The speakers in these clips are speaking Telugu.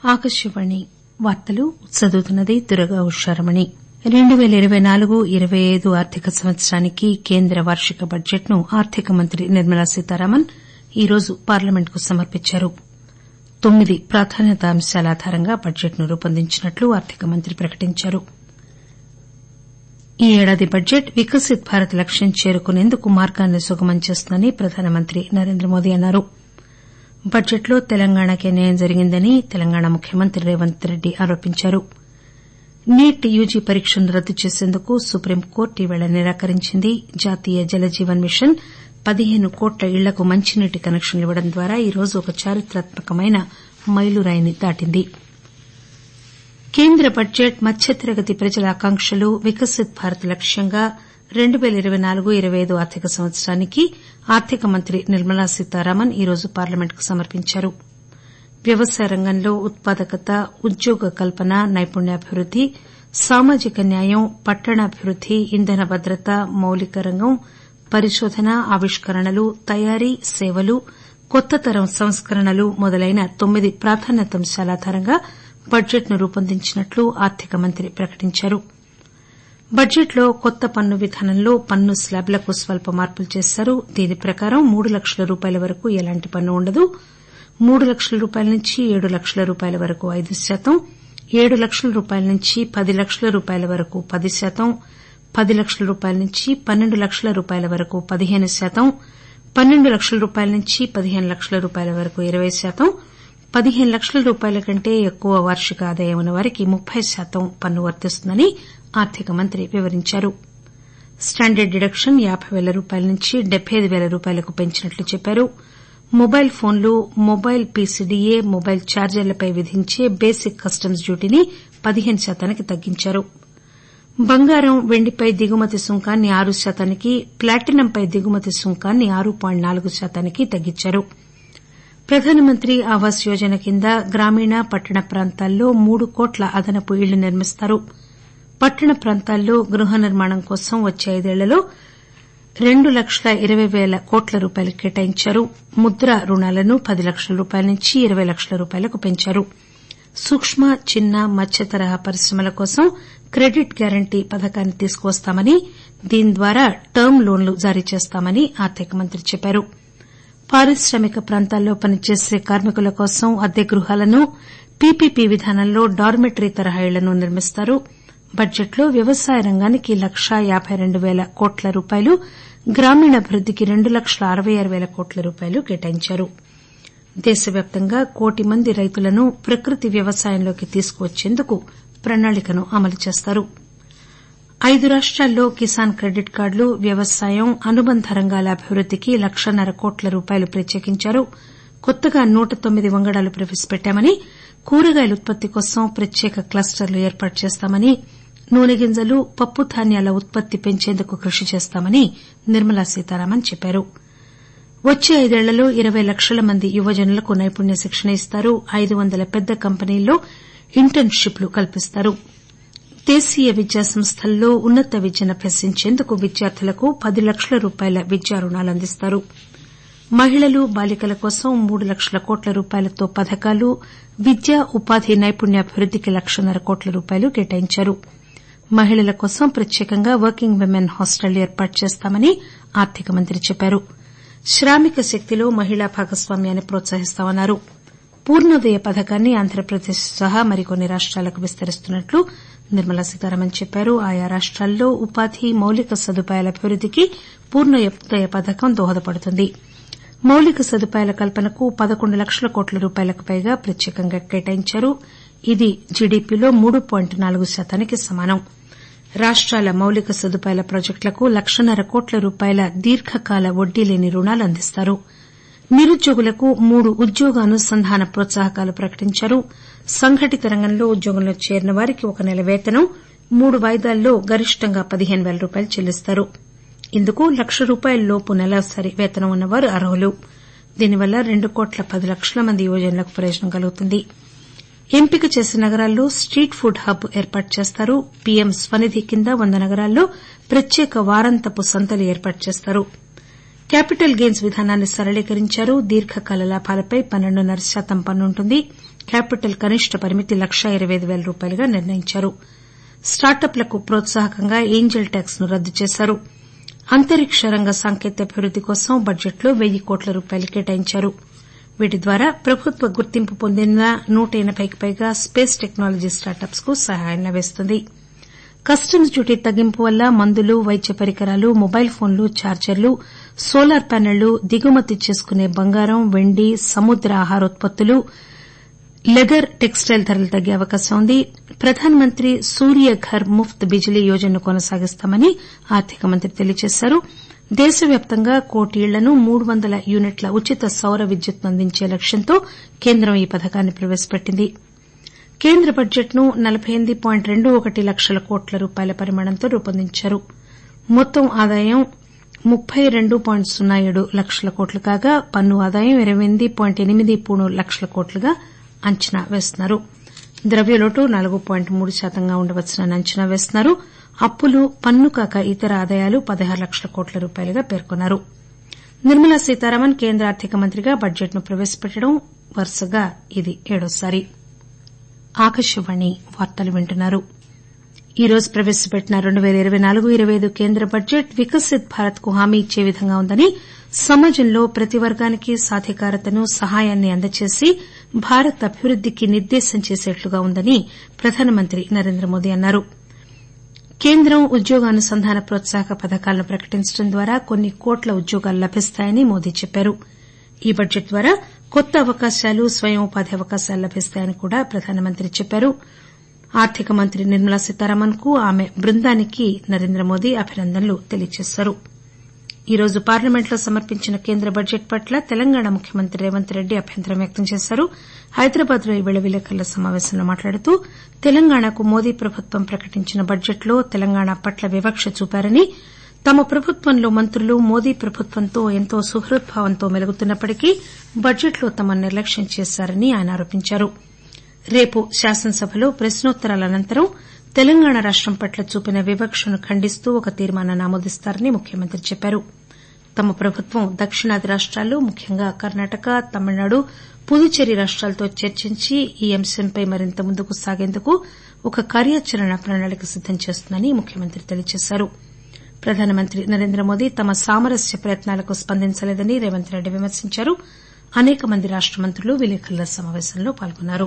ఆకాశవాణి వార్తలు చదువుతున్నది దుర్గా ఉషారమణి రెండు పేల ఇరవై నాలుగు ఇరవై ఐదు ఆర్థిక సంవత్సరానికి కేంద్ర వార్షిక బడ్జెట్ ను ఆర్థిక మంత్రి నిర్మలా సీతారామన్ ఈరోజు పార్లమెంట్ కు సమర్పించారు తొమ్మిది ప్రాధాన్యతా అంశాల ఆధారంగా బడ్జెట్ ను రూపొందించినట్లు ఆర్థిక మంత్రి ప్రకటించారు ఈ ఏడాది బడ్జెట్ వికసిత్ భారత్ లక్ష్యం చేరుకునేందుకు మార్గాన్ని సుగమం చేస్తుందని ప్రధానమంత్రి నరేంద్రమోదీ అన్నారు బడ్జెట్ లో తెలంగాణకే అన్యాయం జరిగిందని తెలంగాణ ముఖ్యమంత్రి రేవంత్ రెడ్డి ఆరోపించారు నీట్ యూజీ పరీక్షను రద్దు చేసేందుకు సుప్రీంకోర్టు ఈరోజు నిరాకరించింది జాతీయ జల జీవన్ మిషన్ పదిహేను కోట్ల ఇళ్లకు మంచినీటి కనెక్షన్లు ఇవ్వడం ద్వారా ఈరోజు ఒక చారిత్రాత్మకమైన మైలురాయిని దాటింది కేంద్ర బడ్జెట్ మధ్యతరగతి ప్రజల ఆకాంక్షలు వికసిత్ భారత్ లక్ష్యంగా రెండు పేల ఇరవై నాలుగు ఇరవై ఐదు ఆర్థిక సంవత్సరానికి ఆర్థిక మంత్రి నిర్మలా సీతారామన్ ఈరోజు పార్లమెంట్ కు సమర్పించారు వ్యవసాయ రంగంలో ఉత్పాదకత ఉద్యోగ కల్పన నైపుణ్యాభివృద్ది సామాజిక న్యాయం పట్టణాభివృద్ది ఇంధన భద్రత మౌలిక రంగం పరిశోధన ఆవిష్కరణలు తయారీ సేవలు కొత్త తరం సంస్కరణలు మొదలైన తొమ్మిది ప్రాధాన్యతాంశాల ఆధారంగా బడ్జెట్ ను రూపొందించినట్లు ఆర్థిక మంత్రి ప్రకటించారు బడ్జెట్ లో కొత్త పన్ను విధానంలో పన్ను స్లాబ్లకు స్వల్ప మార్పులు చేశారు దీని ప్రకారం మూడు లక్షల రూపాయల వరకు ఎలాంటి పన్ను ఉండదు మూడు లక్షల రూపాయల నుంచి ఏడు లక్షల రూపాయల వరకు ఐదు శాతం ఏడు లక్షల రూపాయల నుంచి పది లక్షల రూపాయల వరకు పది శాతం పది లక్షల రూపాయల నుంచి పన్నెండు లక్షల రూపాయల వరకు పదిహేను శాతం పన్నెండు లక్షల రూపాయల నుంచి పదిహేను లక్షల రూపాయల వరకు ఇరవై శాతం పదిహేను లక్షల రూపాయల కంటే ఎక్కువ వార్షిక ఆదాయం ఉన్న వారికి ముప్పై శాతం పన్ను వర్తిస్తుందని ఆర్థిక మంత్రి వివరించారు స్టాండర్డ్ డిడక్షన్ యాబై పేల రూపాయల నుంచి డెబ్బై అయిదు పేల రూపాయలకు పెంచినట్లు చెప్పారు మొబైల్ ఫోన్లు మొబైల్ పీసీడీఏ మొబైల్ ఛార్జర్లపై విధించే బేసిక్ కస్టమ్స్ డ్యూటీని పదిహేను శాతానికి తగ్గించారు బంగారం వెండిపై దిగుమతి సుంకాన్ని ఆరు శాతానికి ప్లాటినంపై దిగుమతి సుంకాన్ని ఆరు పాయింట్ నాలుగు శాతానికి తగ్గించారు ప్రధానమంత్రి ఆవాస్ యోజన కింద గ్రామీణ పట్టణ ప్రాంతాల్లో మూడు కోట్ల అదనపు ఇళ్లు నిర్మిస్తారు పట్టణ ప్రాంతాల్లో గృహ నిర్మాణం కోసం వచ్చే ఐదేళ్లలో రెండు లక్షల ఇరవై పేల కోట్ల రూపాయలు కేటాయించారు ముద్ర రుణాలను పది లక్షల రూపాయల నుంచి ఇరవై లక్షల రూపాయలకు పెంచారు సూక్కు చిన్న మధ్య తరహా పరిశ్రమల కోసం క్రెడిట్ గ్యారంటీ పథకాన్ని తీసుకువస్తామని దీని ద్వారా టర్మ్ లోన్లు జారీ చేస్తామని ఆర్థిక మంత్రి చెప్పారు పారిశ్రామిక ప్రాంతాల్లో పనిచేసే కార్మికుల కోసం అద్దె గృహాలను పీపీపీ విధానంలో డార్మిటరీ తరహా ఇళ్లను నిర్మిస్తారు బడ్జెట్ లో వ్యవసాయ రంగానికి లక్షా యాబై రెండు పేల కోట్ల రూపాయలు గ్రామీణాభివృద్దికి రెండు లక్షల అరవై ఆరు పేల కోట్ల రూపాయలు కేటాయించారు దేశవ్యాప్తంగా కోటి మంది రైతులను ప్రకృతి వ్యవసాయంలోకి తీసుకువచ్చేందుకు ప్రణాళికను అమలు చేస్తారు ఐదు రాష్టాల్లో కిసాన్ క్రెడిట్ కార్డులు వ్యవసాయం అనుబంధ రంగాల అభివృద్దికి లక్షన్నర కోట్ల రూపాయలు ప్రత్యేకించారు కొత్తగా నూట తొమ్మిది వంగడాలు ప్రవేశపెట్టామని కూరగాయల ఉత్పత్తి కోసం ప్రత్యేక క్లస్టర్లు ఏర్పాటు చేస్తామని నూనె గింజలు పప్పు ధాన్యాల ఉత్పత్తి పెంచేందుకు కృషి చేస్తామని నిర్మలా సీతారామన్ చెప్పారు వచ్చే ఐదేళ్లలో ఇరవై లక్షల మంది యువజనులకు నైపుణ్య శిక్షణ ఇస్తారు ఐదు వందల పెద్ద కంపెనీల్లో ఇంటర్న్ షిప్ లు కల్పిస్తారు దేశీయ విద్యా సంస్థల్లో ఉన్నత విద్యను అభ్యసించేందుకు విద్యార్థులకు పది లక్షల రూపాయల విద్యా రుణాలు అందిస్తారు మహిళలు బాలికల కోసం మూడు లక్షల కోట్ల రూపాయలతో పథకాలు విద్య ఉపాధి నైపుణ్యాభివృద్దికి లక్షన్నర కోట్ల రూపాయలు కేటాయించారు మహిళల కోసం ప్రత్యేకంగా వర్కింగ్ విమెన్ హాస్టళ్లు ఏర్పాటు చేస్తామని ఆర్థిక మంత్రి చెప్పారు శ్రామిక శక్తిలో మహిళా భాగస్వామ్యాన్ని ప్రోత్సహిస్తామన్నారు పూర్ణోదయ పథకాన్ని ఆంధ్రప్రదేశ్ సహా మరికొన్ని రాష్టాలకు విస్తరిస్తున్నట్లు నిర్మలా సీతారామన్ చెప్పారు ఆయా రాష్టాల్లో ఉపాధి మౌలిక సదుపాయాల అభివృద్దికి పూర్ణోదయ పథకం దోహదపడుతుంది మౌలిక సదుపాయాల కల్పనకు పదకొండు లక్షల కోట్ల రూపాయలకు పైగా ప్రత్యేకంగా కేటాయించారు ఇది జీడీపీలో మూడు పాయింట్ నాలుగు శాతానికి సమానం రాష్టాల మౌలిక సదుపాయాల ప్రాజెక్టులకు లక్షన్నర కోట్ల రూపాయల దీర్ఘకాల వడ్డీ లేని రుణాలు అందిస్తారు నిరుద్యోగులకు మూడు ఉద్యోగ అనుసంధాన ప్రోత్సాహకాలు ప్రకటించారు సంఘటిత రంగంలో ఉద్యోగంలో చేరిన వారికి ఒక నెల వేతనం మూడు వాయిదాల్లో గరిష్టంగా పదిహేను పేల రూపాయలు చెల్లిస్తారు ఇందుకు లక్ష రూపాయల లోపు నెలసరి వేతనం ఉన్నవారు అర్హులు దీనివల్ల రెండు కోట్ల పది లక్షల మంది యువజనులకు ప్రయోజనం కలుగుతుంది ఎంపిక చేసిన నగరాల్లో స్టీట్ ఫుడ్ హబ్ ఏర్పాటు చేస్తారు పీఎం స్వనిధి కింద వంద నగరాల్లో ప్రత్యేక వారాంతపు సంతలు ఏర్పాటు చేస్తారు క్యాపిటల్ గెయిన్స్ విధానాన్ని సరళీకరించారు దీర్ఘకాల లాభాలపై పన్నెండున్నర శాతం పన్ను ఉంటుంది క్యాపిటల్ కనిష్ట పరిమితి లక్షా ఇరవై అయిదు పేల రూపాయలుగా నిర్ణయించారు స్టార్టప్లకు ప్రోత్సాహకంగా ఏంజల్ ట్యాక్స్ ను రద్దు చేశారు అంతరిక్ష రంగ సాంకేతికాభివృద్ది కోసం బడ్జెట్లో వెయ్యి కోట్ల రూపాయలు కేటాయించారు వీటి ద్వారా ప్రభుత్వ గుర్తింపు పొందిన నూట ఎనబైకి పైగా స్పేస్ టెక్నాలజీ స్టార్టప్స్ కు సహాయం లభిస్తుంది కస్టమ్స్ డ్యూటీ తగ్గింపు వల్ల మందులు వైద్య పరికరాలు మొబైల్ ఫోన్లు ఛార్జర్లు సోలార్ ప్యానెళ్లు దిగుమతి చేసుకునే బంగారం వెండి సముద్ర ఆహారోత్పత్తులు లెదర్ టెక్స్టైల్ ధరలు తగ్గే అవకాశం ఉంది ప్రధానమంత్రి సూర్య ఘర్ ముఫ్త్ బిజిలీ యోజనను కొనసాగిస్తామని ఆర్థిక మంత్రి తెలియజేశారు దేశవ్యాప్తంగా కోటి ఇళ్లను మూడు వందల యూనిట్ల ఉచిత సౌర విద్యుత్తును అందించే లక్ష్యంతో కేంద్రం ఈ పథకాన్ని ప్రవేశపెట్టింది కేంద్ర బడ్జెట్ ను నలబై ఎనిమిది పాయింట్ రెండు ఒకటి లక్షల కోట్ల రూపాయల పరిమాణంతో రూపొందించారు మొత్తం ఆదాయం ముప్పై రెండు పాయింట్ సున్నా ఏడు లక్షల కోట్లు కాగా పన్ను ఆదాయం ఇరవై ఎనిమిది పాయింట్ ఎనిమిది మూడు లక్షల కోట్లుగా అంచనా వేస్తున్నారు ద్రవ్యలోటు నాలుగు పాయింట్ మూడు శాతంగా ఉండవచ్చునని అంచనా వేస్తున్నారు అప్పులు పన్ను కాక ఇతర ఆదాయాలు పదహారు లక్షల కోట్ల రూపాయలుగా పేర్కొన్నారు నిర్మలా సీతారామన్ కేంద్ర ఆర్థిక మంత్రిగా బడ్జెట్ ను ప్రవేశపెట్టడం వరుసగా ఇది ఏడోసారి ఈ రోజు ప్రవేశపెట్టిన రెండు పేల ఇరవై నాలుగు ఇరవై ఐదు కేంద్ర బడ్జెట్ వికసిత్ భారత్ కు హామీ ఇచ్చే విధంగా ఉందని సమాజంలో ప్రతి వర్గానికి సాధికారతను సహాయాన్ని అందజేసి భారత్ అభివృద్దికి నిర్దేశం చేసేట్లుగా ఉందని ప్రధానమంత్రి నరేంద్రమోదీ అన్నారు కేంద్రం ఉద్యోగానుసంధాన ప్రోత్సాహక పథకాలను ప్రకటించడం ద్వారా కొన్ని కోట్ల ఉద్యోగాలు లభిస్తాయని మోదీ చెప్పారు ఈ బడ్జెట్ ద్వారా కొత్త అవకాశాలు స్వయం ఉపాధి అవకాశాలు లభిస్తాయని కూడా ప్రధానమంత్రి చెప్పారు ఆర్థిక మంత్రి నిర్మలా సీతారామన్ కు ఆమె బృందానికి నరేంద్రమోదీ అభినందనలు తెలియజేశారు ఈ రోజు పార్లమెంట్లో సమర్పించిన కేంద్ర బడ్జెట్ పట్ల తెలంగాణ ముఖ్యమంత్రి రేవంత్ రెడ్డి అభ్యంతరం వ్యక్తం చేశారు హైదరాబాద్ లో ఈరోజు విలేకరుల సమాపేశంలో మాట్లాడుతూ తెలంగాణకు మోదీ ప్రభుత్వం ప్రకటించిన బడ్జెట్ లో తెలంగాణ పట్ల వివక్ష చూపారని తమ ప్రభుత్వంలో మంత్రులు మోదీ ప్రభుత్వంతో ఎంతో సుహృద్భావంతో మెలుగుతున్నప్పటికీ బడ్జెట్ లో తమను నిర్లక్ష్యం చేశారని ఆయన ఆరోపించారు రేపు శాసనసభలో ప్రశ్నోత్తరాల అనంతరం తెలంగాణ రాష్టం పట్ల చూపిన వివక్షను ఖండిస్తూ ఒక తీర్మానాన్ని ఆమోదిస్తారని ముఖ్యమంత్రి చెప్పారు తమ ప్రభుత్వం దక్షిణాది రాష్టాలు ముఖ్యంగా కర్ణాటక తమిళనాడు పుదుచ్చేరి రాష్టాలతో చర్చించి ఈ అంశంపై మరింత ముందుకు సాగేందుకు ఒక కార్యాచరణ ప్రణాళిక సిద్దం చేస్తుందని ముఖ్యమంత్రి తెలియజేశారు ప్రధానమంత్రి నరేంద్రమోదీ తమ సామరస్య ప్రయత్నాలకు స్పందించలేదని రేవంత్ రెడ్డి విమర్శించారు అనేక మంది రాష్ట మంత్రులు విలేకరుల సమాపేశంలో పాల్గొన్నారు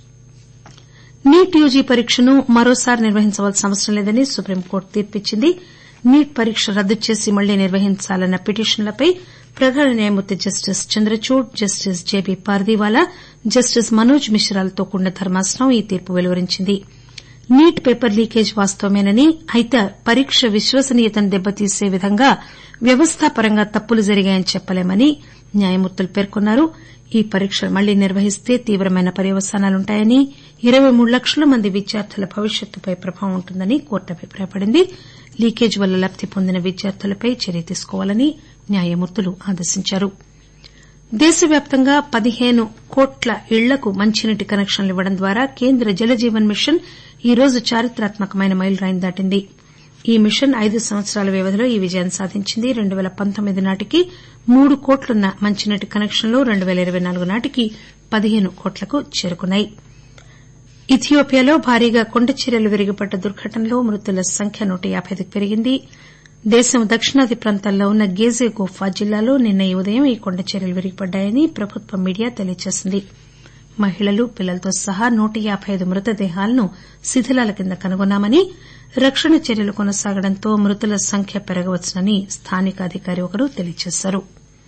నీట్ యూజీ పరీక్షను మరోసారి నిర్వహించవలసిన అవసరం లేదని సుప్రీంకోర్టు తీర్పిచ్చింది నీట్ పరీక్ష రద్దు చేసి మళ్లీ నిర్వహించాలన్న పిటిషన్లపై ప్రధాన న్యాయమూర్తి justice Chandrachud justice JB Pardiwala justice Manoj మిశ్రాలతో కూడిన ధర్మాసనం ఈ తీర్పు వెలువరించింది నీట్ పేపర్ లీకేజ్ వాస్తవమేనని అయితే పరీక్ష విశ్వసనీయతను దెబ్బతీసే విధంగా వ్యవస్థాపరంగా తప్పులు జరిగాయని చెప్పలేమని న్యాయమూర్తులు పేర్కొన్నారు ఈ పరీక్ష మళ్లీ నిర్వహిస్తే తీవ్రమైన పర్యవసానాలుంటాయని ఇరవై మూడు లక్షల మంది విద్యార్థుల భవిష్యత్తుపై ప్రభావం ఉంటుందని కోర్టు అభిప్రాయపడింది లీకేజ్ వల్ల లబ్ది పొందిన విద్యార్థులపై చర్య తీసుకోవాలని న్యాయమూర్తులు ఆదేశించారు దేశవ్యాప్తంగా పదిహేను కోట్ల ఇళ్లకు మంచినీటి కనెక్షన్లు ఇవ్వడం ద్వారా కేంద్ర జలజీవన్ మిషన్ ఈ రోజు చారిత్రాత్మకమైన మైలురాయిని దాటింది ఈ మిషన్ ఐదు సంవత్సరాల వ్యవధిలో ఈ విజయాన్ని సాధించింది రెండు పేల పంతొమ్మిది నాటికి మూడు కోట్లున్న మంచినీటి కనెక్షన్లు రెండు పేల ఇరవై నాలుగు నాటికి పదిహేను కోట్లకు చేరుకున్నాయి ఇథియోపియాలో భారీగా కొండచర్యలు విరిగిపడ్డ దుర్ఘటనలో మృతుల సంఖ్య నూట యాబైకి పెరిగింది దేశం దక్షిణాది ప్రాంతాల్లో ఉన్న గేజే గోఫా జిల్లాలో నిన్న ఈ ఉదయం ఈ కొండచర్యలు విరిగిపడ్డాయని ప్రభుత్వ మీడియా తెలియజేసింది మహిళలు పిల్లలతో సహా నూట యాబై అయిదు మృతదేహాలను శిథిలాల కింద కనుగొన్నామని రక్షణ చర్యలు కొనసాగడంతో మృతుల సంఖ్య పెరగవచ్చునని స్థానిక అధికారి ఒకరు తెలియజేశారు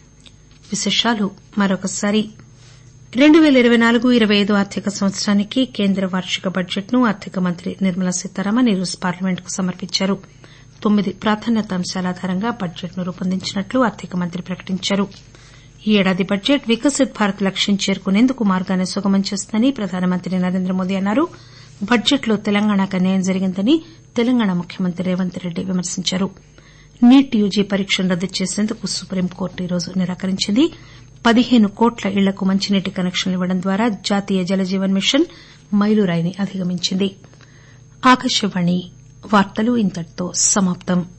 రెండు పేల ఇరవై నాలుగు ఇరవై ఐదు ఆర్థిక సంవత్సరానికి కేంద్ర వార్షిక బడ్జెట్ ను ఆర్థిక మంత్రి నిర్మలా సీతారామన్ ఈరోజు పార్లమెంటుకు సమర్పించారు తొమ్మిది ప్రాధాన్యత అంశాల ఆధారంగా బడ్జెట్ ను రూపొందించినట్లు ఆర్థిక మంత్రి ప్రకటించారు ఈ ఏడాది బడ్జెట్ వికసిత్ భారత్ లక్ష్యం చేరుకునేందుకు మార్గాన్ని సుగమం చేస్తుందని ప్రధానమంత్రి నరేంద్రమోదీ అన్నారు బడ్జెట్ లో తెలంగాణకు అన్యాయం జరిగిందని తెలంగాణ ముఖ్యమంత్రి రేవంత్ రెడ్డి విమర్శించారు నీట్ యూజీ పరీక్షను రద్దు చేసేందుకు సుప్రీంకోర్టు ఈరోజు నిరాకరించింది పదిహేను కోట్ల ఇళ్లకు మంచినీటి కనెక్షన్లు ఇవ్వడం ద్వారా జాతీయ జలజీవన్ మిషన్ మైలురాయిని అధిగమించింది